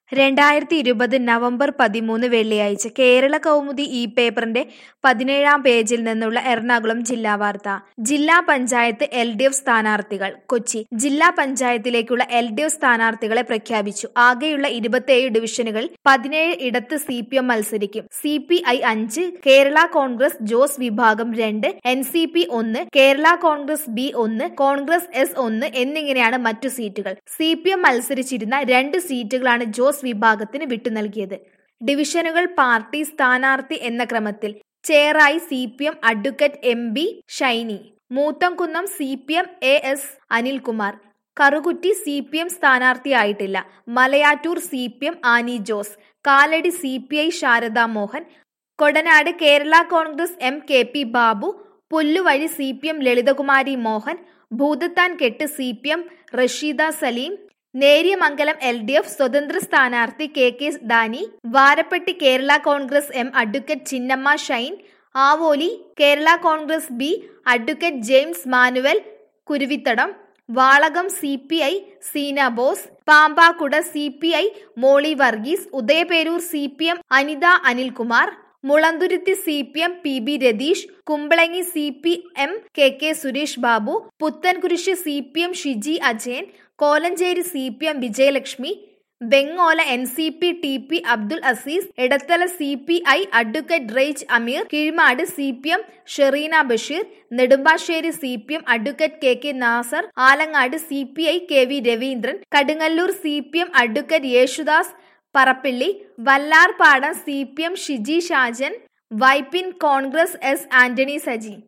രണ്ടായിരത്തി ഇരുപത് നവംബർ പതിമൂന്ന് വെള്ളിയാഴ്ച കേരള കൗമുദി ഈ പേപ്പറിന്റെ പതിനേഴാം പേജിൽ നിന്നുള്ള എറണാകുളം ജില്ലാ വാർത്ത ജില്ലാ പഞ്ചായത്ത് എൽ ഡി എഫ് സ്ഥാനാർത്ഥികൾ കൊച്ചി ജില്ലാ പഞ്ചായത്തിലേക്കുള്ള എൽ ഡി എഫ് സ്ഥാനാർത്ഥികളെ പ്രഖ്യാപിച്ചു ആകെയുള്ള ഇരുപത്തിയേഴ് ഡിവിഷനുകളിൽ പതിനേഴ് ഇടത്ത് സി പി എം മത്സരിക്കും സി പി ഐ അഞ്ച് കേരള കോൺഗ്രസ് ജോസ് വിഭാഗം രണ്ട് എൻ സി പി ഒന്ന് കേരള കോൺഗ്രസ് ബി ഒന്ന് കോൺഗ്രസ് എസ് ഒന്ന് എന്നിങ്ങനെയാണ് മറ്റു സീറ്റുകൾ സി പി എം മത്സരിച്ചിരുന്ന രണ്ട് സീറ്റുകളാണ് ജോസ് വിഭാഗത്തിന് വിട്ടു നൽകിയത് ഡിവിഷനുകൾ പാർട്ടി സ്ഥാനാർത്ഥി എന്ന ക്രമത്തിൽ ചെയറായി C P M advocate M B Shiny Moothamkunnam C P M A S Anilkumar Karukutty C P M സ്ഥാനാർത്ഥിയായിട്ടില്ല Malayattoor C P M Annie Jose Kalady C P I Sharada Mohan Kodanad Kerala Congress M K P Babu Pulluvazhi C P M Lalithakumari Mohan Bhoothathankettu C P M Rasheeda Saleem Neriyamangalam L D F സ്വതന്ത്ര സ്ഥാനാർത്ഥി K K Dani Varapetty Kerala Congress M advocate Chinnamma Shine Avoli Kerala Congress B advocate James Manuel Kuruvithadam Valakam C P I Seena Bose Pampakuda C P I Molly Varghese Udayamperoor C P M Anitha Anilkumar Mulanthuruthy C P M P B Ratheesh Kumbalangi C P M K K Suresh Babu Puthencruz C P M Shiji Ajayan Kolenchery C P M Vijayalakshmi Bengola N C P T P Abdul Azeez Edathala C P I advocate Raij Ameer കിഴിമാട് C P M Shereena Basheer Nedumbassery C P M advocate K K Nasar Alangad C P I K V Raveendran Kadungallur C P M advocate Yesudas Parappilly Vallarpadam C P M Shiji Shajan Vypin Congress S Antony Saji